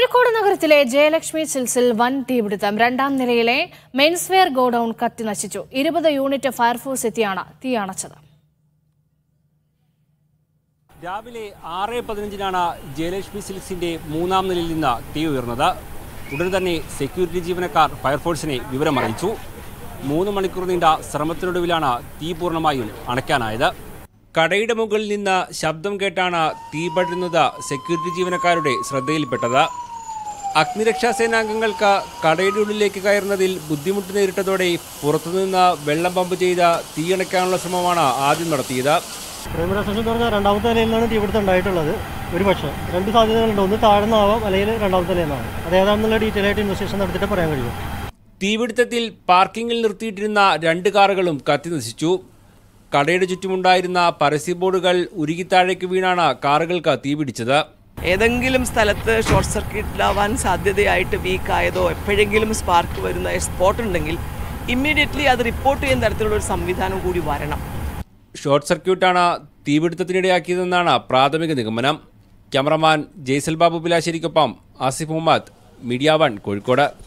കോഴിക്കോട് നഗരത്തിലെ ജയലക്ഷ്മി സിൽസിൽ വൻ തീപിടുത്തം രണ്ടാം നിലയിലെ മെൻസ്വെയർ ഗോഡൌൺ കത്തി നശിച്ചു ഇരുപത് യൂണിറ്റ് ഫയർഫോഴ്സ് എത്തിയാണ് തീ അണച്ചത് രാവിലെ ആറ് പതിനഞ്ചിനാണ് ജയലക്ഷ്മി സിൽക്സിന്റെ മൂന്നാം നിലയിൽ നിന്ന് തീ ഉയർന്നത് ഉടൻ തന്നെ സെക്യൂരിറ്റി ജീവനക്കാർ ഫയർഫോഴ്സിനെ വിവരമറിയിച്ചു മൂന്ന് മണിക്കൂർ നീണ്ട ശ്രമത്തിനൊടുവിലാണ് തീ പൂർണ്ണമായും അണയ്ക്കാനായത് കടയുടെ മുകളിൽ നിന്ന് ശബ്ദം കേട്ടാണ് തീ പടരുന്നത് സെക്യൂരിറ്റി ജീവനക്കാരുടെ ശ്രദ്ധയിൽപ്പെട്ടത് അഗ്നിരക്ഷാ സേനാംഗങ്ങൾക്ക് കടയുടെ ഉള്ളിലേക്ക് കയറുന്നതിൽ ബുദ്ധിമുട്ട് നേരിട്ടതോടെ പുറത്തുനിന്ന് വെള്ളം പമ്പ് ചെയ്ത് തീയണയ്ക്കാനുള്ള ശ്രമമാണ് ആദ്യം നടത്തിയത് പ്രൈമറി സ്റ്റേഷൻ എന്ന് പറഞ്ഞാൽ രണ്ടാമത്തെ നിലയിൽ നിന്നാണ് തീപിടുത്തം ഉണ്ടായിട്ടുള്ളത് ഒരു പക്ഷേ രണ്ട് സാധ്യതകളുണ്ട് ഒന്ന് താഴ്ന്നാവാം അല്ലെങ്കിൽ രണ്ടാമത്തെ നിലയിൽ നിന്നാണ് അത് ഏതാണെന്നുള്ള ഡീറ്റെയിൽ ആയിട്ട് ഇൻവെസ്റ്റിഗേഷൻ നടത്തിയിട്ട് പറയാൻ കഴിയും തീപിടുത്തത്തിൽ പാർക്കിങ്ങിൽ നിർത്തിയിട്ടിരുന്ന രണ്ട് കാറുകളും കത്തിനശിച്ചു കടയുടെ ചുറ്റുമുണ്ടായിരുന്ന പരസ്യ ബോർഡുകൾ ഉരുകിത്താഴേക്ക് വീണാണ് കാറുകൾക്ക് തീപിടിച്ചത് ഏതെങ്കിലും സ്ഥലത്ത് ഷോർട്ട് സർക്യൂട്ടിലാവാൻ സാധ്യതയായിട്ട് വീക്കായതോ എപ്പോഴെങ്കിലും സ്പാർക്ക് വരുന്ന സ്പോട്ട് ഉണ്ടെങ്കിൽ ഇമ്മീഡിയറ്റ്ലി അത് റിപ്പോർട്ട് ചെയ്യുന്ന തരത്തിലുള്ള ഒരു സംവിധാനം കൂടി വരണം ഷോർട്ട് സർക്യൂട്ടാണ് തീപിടുത്തത്തിനിടയാക്കിയതെന്നാണ് പ്രാഥമിക നിഗമനം ക്യാമറമാൻ ജയ്സൽ ബാബു പിലാശ്ശേരിക്കൊപ്പം ആസിഫ് മുഹമ്മദ് മീഡിയ വൺ കോഴിക്കോട്